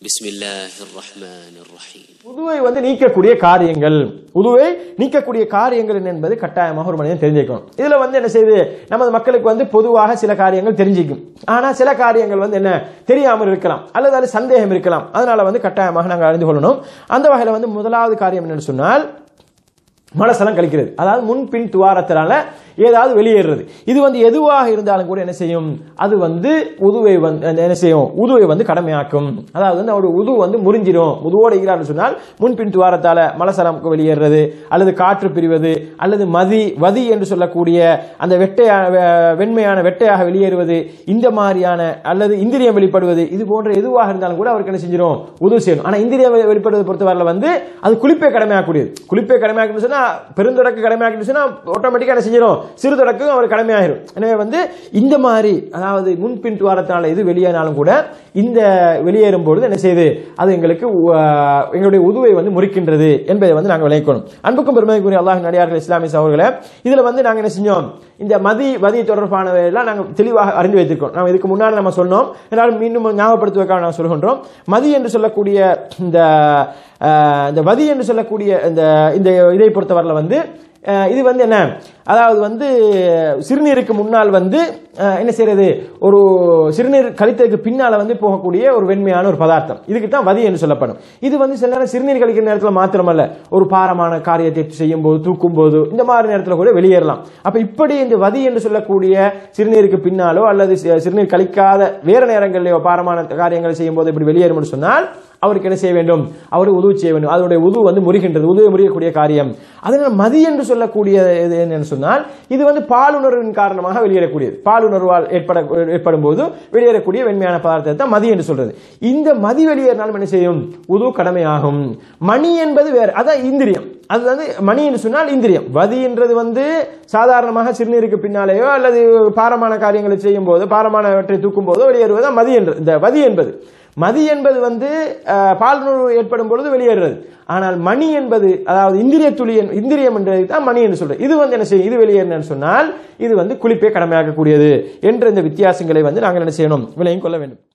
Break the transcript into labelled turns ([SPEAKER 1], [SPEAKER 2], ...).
[SPEAKER 1] بسم الله الرحمن الرحيم
[SPEAKER 2] உதுவை வந்து நீக்கக்கூடிய காரியங்கள் உதுவை நீக்கக்கூடிய காரியங்கள் என்ன என்பது கட்டாயமாக ஒரு மனிதன் தெரிஞ்சுக்கணும் இதுல வந்து என்ன செய்யுது நமது மக்களுக்கு வந்து பொதுவாக சில காரியங்கள் தெரிஞ்சிக்கும் ஆனா சில காரியங்கள் வந்து என்ன தெரியாமல் இருக்கலாம் அல்லது அது சந்தேகம் இருக்கலாம் அதனால வந்து கட்டாயமாக நாங்கள் அறிந்து கொள்ளணும் அந்த வகையில் வந்து முதலாவது காரியம் என்னன்னு சொன்னால் மனசலம் கழிக்கிறது அதாவது முன்பின் துவாரத்தினால ஏதாவது வெளியேறுறது இது வந்து எதுவாக இருந்தாலும் கூட என்ன செய்யும் அது வந்து உதுவை வந்து என்ன செய்யும் உதுவை வந்து கடமையாக்கும் அதாவது வந்து அவருடைய உது வந்து முறிஞ்சிடும் உதுவோடு இருக்கிறார்னு சொன்னால் முன்பின் துவாரத்தால மலசலமுக்கு வெளியேறது அல்லது காற்று பிரிவது அல்லது மதி வதி என்று சொல்லக்கூடிய அந்த வெட்டையான வெ- வெண்மையான வெட்டையாக வெளியேறுவது இந்த மாதிரியான அல்லது இந்திரியம் வெளிப்படுவது இது போன்ற எதுவாக இருந்தாலும் கூட அவருக்கு என்ன செஞ்சிடும் உதவு செய்யணும் ஆனா இந்திரியம் வெளி- வெளிப்படுவது பொறுத்தவரையில் வந்து அது குளிப்பை கடமையாக்கூடியது குளிப்பை கடமையாக்கணும்னு சொன்னா பெருந்தொடக்கு கடமையாக்கணும்னு சொன்னா ஆட்டோமேட்டிக்கா என்ன செஞ்சிடும் சிறு தொடக்கும் அவர் கடமையாயிரும் எனவே வந்து இந்த மாதிரி அதாவது முன்பின் துவாரத்தினால எது வெளியேறினாலும் கூட இந்த வெளியேறும் பொழுது என்ன செய்யுது அது எங்களுக்கு உ- எங்களுடைய உதுவை வந்து முறிக்கின்றது என்பதை வந்து நாங்கள் விளைவிக்கணும் அன்புக்கும் பெருமைக்குரிய அல்லாஹ் நடிகார்கள் இஸ்லாமிய சகோதரர்களே இதுல வந்து நாங்க என்ன செஞ்சோம் இந்த மதி வதி தொடர்பானவை எல்லாம் நாங்கள் தெளிவாக அறிந்து வைத்திருக்கோம் நம்ம இதுக்கு முன்னாடி நம்ம சொன்னோம் என்றாலும் மீண்டும் ஞாபகப்படுத்துவதற்காக நான் சொல்கின்றோம் மதி என்று சொல்லக்கூடிய இந்த அஹ், இந்த வதி என்று சொல்லக்கூடிய இந்த இந்த இதை பொறுத்தவரையில் வந்து அஹ், இது வந்து என்ன அதாவது வந்து சிறுநீருக்கு முன்னால் வந்து அஹ், என்ன செய்யறது ஒரு சிறுநீர் கழித்ததுக்கு பின்னால வந்து போகக்கூடிய ஒரு வெண்மையான ஒரு பதார்த்தம் இதுக்கு தான் வதி என்று சொல்லப்படும் இது வந்து சில நேரம் சிறுநீர் கழிக்கிற நேரத்தில் மாத்திரமல்ல ஒரு பாரமான காரியத்தை செய்யும் போது தூக்கும் போது இந்த மாதிரி நேரத்தில் கூட வெளியேறலாம் அப்ப இப்படி இந்த வதி என்று சொல்லக்கூடிய சிறுநீருக்கு பின்னாலோ அல்லது சி- சிறுநீர் கழிக்காத வேற நேரங்களிலோ பாரமான காரியங்களை செய்யும் போது இப்படி வெளியேறும் என்று சொன்னால் அவருக்கு என்ன செய்ய வேண்டும் அவர் உதவு செய்ய வேண்டும் அதனுடைய உதவு வந்து முறிகின்றது உதவி முறியக்கூடிய காரியம் அதனால் மதி என்று சொல்லக்கூடிய இது என்னன்னு சொன்னால் இது வந்து பாலுணர்வின் காரணமாக வெளியேறக்கூடியது பாலுணர்வால் ஏற்பட ஏற்படும் போது வெளியேறக்கூடிய வெண்மையான பதார்த்தத்தை தான் மதி என்று சொல்றது இந்த மதி வெளியேறினாலும் என்ன செய்யும் உது கடமையாகும் மணி என்பது வேறு அதான் இந்திரியம் அது வந்து மணி என்று சொன்னால் இந்திரியம் வதி என்றது வந்து சாதாரணமாக சிறுநீருக்கு பின்னாலேயோ அல்லது பாரமான காரியங்களை செய்யும் போது பாரமானவற்றை தூக்கும் போதோ வெளியேறுவது தான் மதி என்று இந்த வதி என்பது மதி என்பது வந்து அஹ், பாலுணர்வு ஏற்படும் பொழுது வெளியேறுறது ஆனால் மணி என்பது அதாவது இந்திரிய துளி என்- இந்திரியம் என்றது தான் மணி என்று சொல்றது இது வந்து என்ன செய்யும் இது வெளியேறினு சொன்னால் இது வந்து குளிப்பே கடமையாக்கக்கூடியது என்ற இந்த வித்தியாசங்களை வந்து நாங்கள் என்ன செய்யணும் விலையும் கொள்ள வேண்டும்